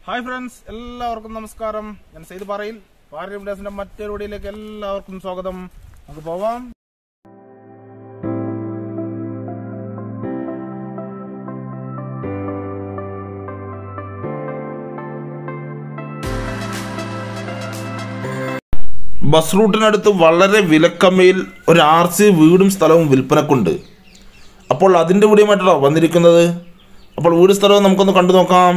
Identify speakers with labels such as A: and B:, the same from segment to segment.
A: hi friends എല്ലാവർക്കും നമസ്കാരം ഞാൻ സെയ്ത് പറയിൽ പാരഡൈം ഡേസിന്റെ മറ്റൊരു വീഡിയോയിലേക്ക് എല്ലാവർക്കും സ്വാഗതം നമുക്ക് പോവാം ബസ് റൂട്ടിനടുത്ത് വളരെ വിലക്കമ്മയിൽ ഒരു ആർ സി വീടും സ്ഥലവും വിൽപ്പനക്കുണ്ട് അപ്പോൾ അതിൻ്റെ വീഡിയോമായിട്ടാണോ വന്നിരിക്കുന്നത് അപ്പോൾ വീട് സ്ഥലവും നമുക്കൊന്ന് കണ്ടു നോക്കാം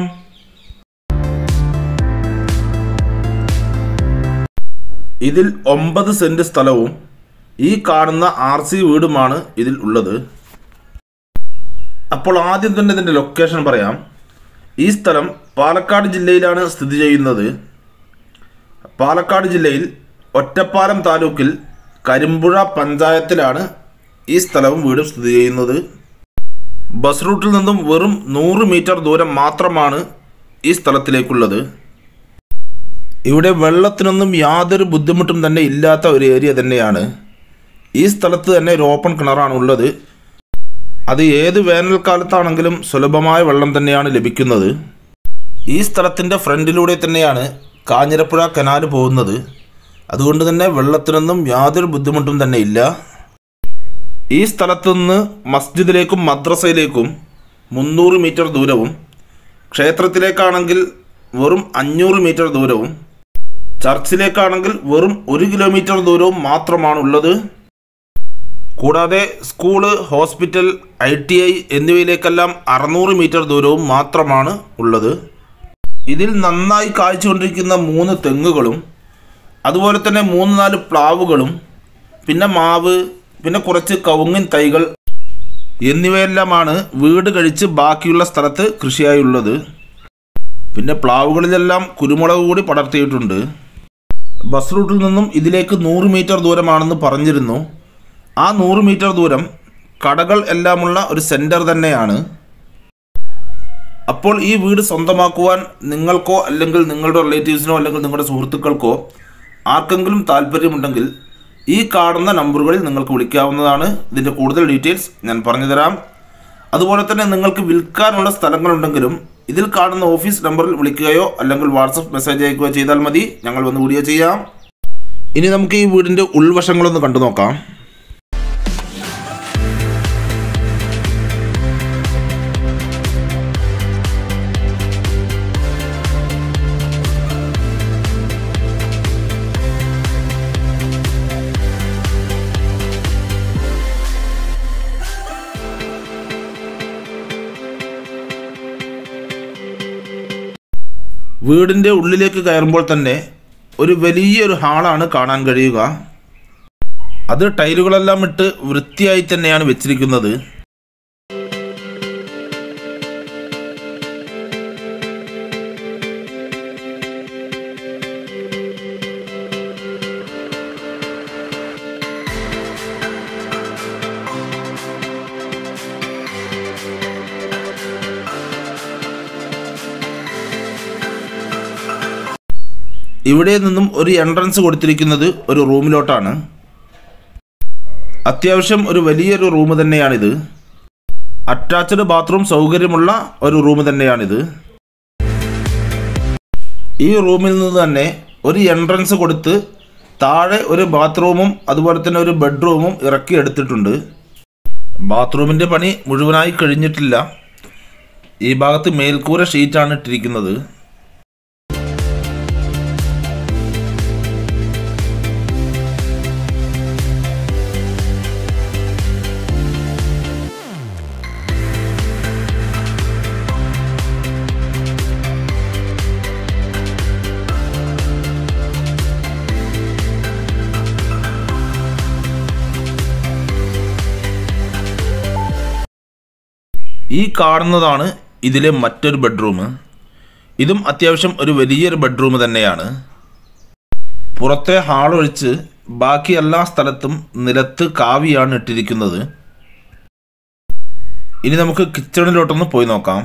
A: ഇതിൽ ഒമ്പത് സെന്റ് സ്ഥലവും ഈ കാണുന്ന ആർ സി വീടുമാണ് ഇതിൽ ഉള്ളത് അപ്പോൾ ആദ്യം തന്നെ ഇതിൻ്റെ ലൊക്കേഷൻ പറയാം ഈ സ്ഥലം പാലക്കാട് ജില്ലയിലാണ് സ്ഥിതി ചെയ്യുന്നത് പാലക്കാട് ജില്ലയിൽ ഒറ്റപ്പാലം താലൂക്കിൽ കരിമ്പുഴ പഞ്ചായത്തിലാണ് ഈ സ്ഥലവും വീടും സ്ഥിതി ചെയ്യുന്നത് ബസ് റൂട്ടിൽ നിന്നും വെറും നൂറ് മീറ്റർ ദൂരം മാത്രമാണ് ഈ സ്ഥലത്തിലേക്കുള്ളത് ഇവിടെ വെള്ളത്തിനൊന്നും യാതൊരു ബുദ്ധിമുട്ടും തന്നെ ഇല്ലാത്ത ഒരു ഏരിയ തന്നെയാണ് ഈ സ്ഥലത്ത് തന്നെ ഒരു ഓപ്പൺ കിണറാണ് ഉള്ളത് അത് ഏത് വേനൽക്കാലത്താണെങ്കിലും സുലഭമായ വെള്ളം തന്നെയാണ് ലഭിക്കുന്നത് ഈ സ്ഥലത്തിൻ്റെ ഫ്രണ്ടിലൂടെ തന്നെയാണ് കാഞ്ഞിരപ്പുഴ കനാല് പോകുന്നത് അതുകൊണ്ട് തന്നെ വെള്ളത്തിനൊന്നും യാതൊരു ബുദ്ധിമുട്ടും തന്നെ ഇല്ല ഈ സ്ഥലത്തു നിന്ന് മസ്ജിദിലേക്കും മദ്രസയിലേക്കും മുന്നൂറ് മീറ്റർ ദൂരവും ക്ഷേത്രത്തിലേക്കാണെങ്കിൽ വെറും അഞ്ഞൂറ് മീറ്റർ ദൂരവും ചർച്ചിലേക്കാണെങ്കിൽ വെറും ഒരു കിലോമീറ്റർ ദൂരവും മാത്രമാണ് ഉള്ളത് കൂടാതെ school hospital I T I എന്നിവയിലേക്കെല്ലാം അറുന്നൂറ് മീറ്റർ ദൂരവും മാത്രമാണ് ഉള്ളത് ഇതിൽ നന്നായി കായ്ച്ചുകൊണ്ടിരിക്കുന്ന മൂന്ന് തെങ്ങുകളും അതുപോലെ തന്നെ മൂന്ന് നാല് പ്ലാവുകളും പിന്നെ മാവ് പിന്നെ കുറച്ച് കവുങ്ങിൻ തൈകൾ എന്നിവയെല്ലാമാണ് വീട് കഴിച്ച് ബാക്കിയുള്ള സ്ഥലത്ത് കൃഷിയായുള്ളത് പിന്നെ പ്ലാവുകളിലെല്ലാം കുരുമുളക് കൂടി പടർത്തിയിട്ടുണ്ട് ബസ് റൂട്ടിൽ നിന്നും ഇതിലേക്ക് നൂറ് മീറ്റർ ദൂരമാണെന്ന് പറഞ്ഞിരുന്നു ആ നൂറ് മീറ്റർ ദൂരം കടകൾ എല്ലാമുള്ള ഒരു സെൻറ്റർ തന്നെയാണ് അപ്പോൾ ഈ വീട് സ്വന്തമാക്കുവാൻ നിങ്ങൾക്കോ അല്ലെങ്കിൽ നിങ്ങളുടെ റിലേറ്റീവ്സിനോ അല്ലെങ്കിൽ നിങ്ങളുടെ സുഹൃത്തുക്കൾക്കോ ആർക്കെങ്കിലും താല്പര്യമുണ്ടെങ്കിൽ ഈ കാണുന്ന നമ്പറുകളിൽ നിങ്ങൾക്ക് വിളിക്കാവുന്നതാണ് ഇതിൻ്റെ കൂടുതൽ ഡീറ്റെയിൽസ് ഞാൻ പറഞ്ഞു തരാം അതുപോലെ തന്നെ നിങ്ങൾക്ക് വിൽക്കാനുള്ള സ്ഥലങ്ങളുണ്ടെങ്കിലും ഇതിൽ കാണുന്ന ഓഫീസ് നമ്പറിൽ വിളിക്കുകയോ അല്ലെങ്കിൽ വാട്സപ്പ് മെസ്സേജ് അയക്കുകയോ ചെയ്താൽ മതി ഞങ്ങൾ വന്ന് വീഡിയോ ചെയ്യാം ഇനി നമുക്ക് ഈ വീടിൻ്റെ ഉൾവശങ്ങളൊന്ന് കണ്ടു നോക്കാം വീടിൻ്റെ ഉള്ളിലേക്ക് കയറുമ്പോൾ തന്നെ ഒരു വലിയൊരു ഹാളാണ് കാണാൻ കഴിയുക അത് ടൈലുകളെല്ലാം ഇട്ട് വൃത്തിയായി തന്നെയാണ് വെച്ചിരിക്കുന്നത് ഇവിടെ നിന്നും ഒരു എൻട്രൻസ് കൊടുത്തിരിക്കുന്നത് ഒരു റൂമിലോട്ടാണ് അത്യാവശ്യം ഒരു വലിയൊരു റൂം തന്നെയാണിത് അറ്റാച്ച്ഡ് ബാത്റൂം സൗകര്യമുള്ള ഒരു റൂം തന്നെയാണിത് ഈ റൂമിൽ നിന്ന് തന്നെ ഒരു എൻട്രൻസ് കൊടുത്ത് താഴെ ഒരു ബാത്റൂമും അതുപോലെ തന്നെ ഒരു ബെഡ്റൂമും ഇറക്കി എടുത്തിട്ടുണ്ട് ബാത്റൂമിൻ്റെ പണി മുഴുവനായി കഴിഞ്ഞിട്ടില്ല ഈ ഭാഗത്ത് മേൽക്കൂര ഷീറ്റാണ് ഇട്ടിരിക്കുന്നത് ഈ കാണുന്നതാണ് ഇതിലെ മറ്റൊരു ബെഡ്റൂം ഇതും അത്യാവശ്യം ഒരു വലിയൊരു ബെഡ്റൂം തന്നെയാണ് പുറത്തെ ഹാൾ ഒഴിച്ച് ബാക്കി എല്ലാ സ്ഥലത്തും നിലത്ത് കാവിയാണ് ഇട്ടിരിക്കുന്നത് ഇനി നമുക്ക് കിച്ചണിലോട്ടൊന്ന് പോയി നോക്കാം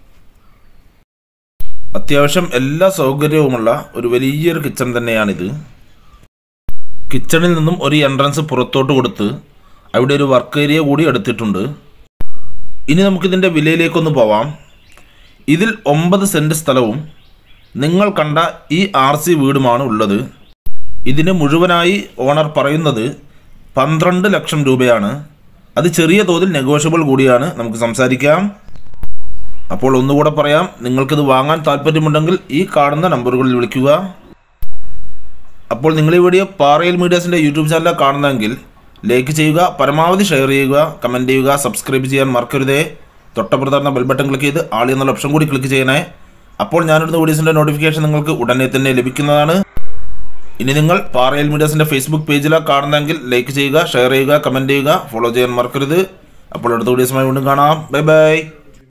A: അത്യാവശ്യം എല്ലാ സൗകര്യവുമുള്ള ഒരു വലിയൊരു കിച്ചൺ തന്നെയാണിത് കിച്ചണിൽ നിന്നും ഒരു എൻട്രൻസ് പുറത്തോട്ട് കൊടുത്ത് അവിടെ ഒരു വർക്ക് ഏരിയ കൂടി എടുത്തിട്ടുണ്ട് ഇനി നമുക്കിതിൻ്റെ വിലയിലേക്കൊന്ന് പോവാം ഇതിൽ ഒമ്പത് സെൻറ്റ് സ്ഥലവും നിങ്ങൾ കണ്ട ഈ ആർ സി വീടുമാണ് ഉള്ളത് ഇതിന് മുഴുവനായി ഓണർ പറയുന്നത് പന്ത്രണ്ട് ലക്ഷം രൂപയാണ് അത് ചെറിയ തോതിൽ നെഗോഷ്യബിൾ കൂടിയാണ് നമുക്ക് സംസാരിക്കാം അപ്പോൾ ഒന്നുകൂടെ പറയാം നിങ്ങൾക്കിത് വാങ്ങാൻ താല്പര്യമുണ്ടെങ്കിൽ ഈ കാണുന്ന നമ്പറുകളിൽ വിളിക്കുക അപ്പോൾ നിങ്ങൾ ഈ വീഡിയോ പാറയിൽ മീഡിയാസിൻ്റെ യൂട്യൂബ് ചാനൽ കാണുന്നതെങ്കിൽ ലൈക്ക് ചെയ്യുക പരമാവധി ഷെയർ ചെയ്യുക കമൻറ്റ് ചെയ്യുക സബ്സ്ക്രൈബ് ചെയ്യാൻ മറക്കരുതേ തൊട്ടപ്പുറത്തുന്ന ബെൽ ബട്ടൺ ക്ലിക്ക് ചെയ്ത് ആൾ എന്നുള്ള ഓപ്ഷൻ കൂടി ക്ലിക്ക് ചെയ്യണേ അപ്പോൾ ഞാനിടുന്ന വീഡിയോസിൻ്റെ നോട്ടിഫിക്കേഷൻ നിങ്ങൾക്ക് ഉടനെ തന്നെ ലഭിക്കുന്നതാണ് ഇനി നിങ്ങൾ പാറയിൽ മീഡിയാസിൻ്റെ ഫേസ്ബുക്ക് പേജിലാണ് കാണുന്നതെങ്കിൽ ലൈക്ക് ചെയ്യുക ഷെയർ ചെയ്യുക കമൻറ്റ് ചെയ്യുക ഫോളോ ചെയ്യാൻ മറക്കരുത് അപ്പോൾ അടുത്ത വീഡിയോസുമായി വീണ്ടും കാണാം ബൈ ബൈ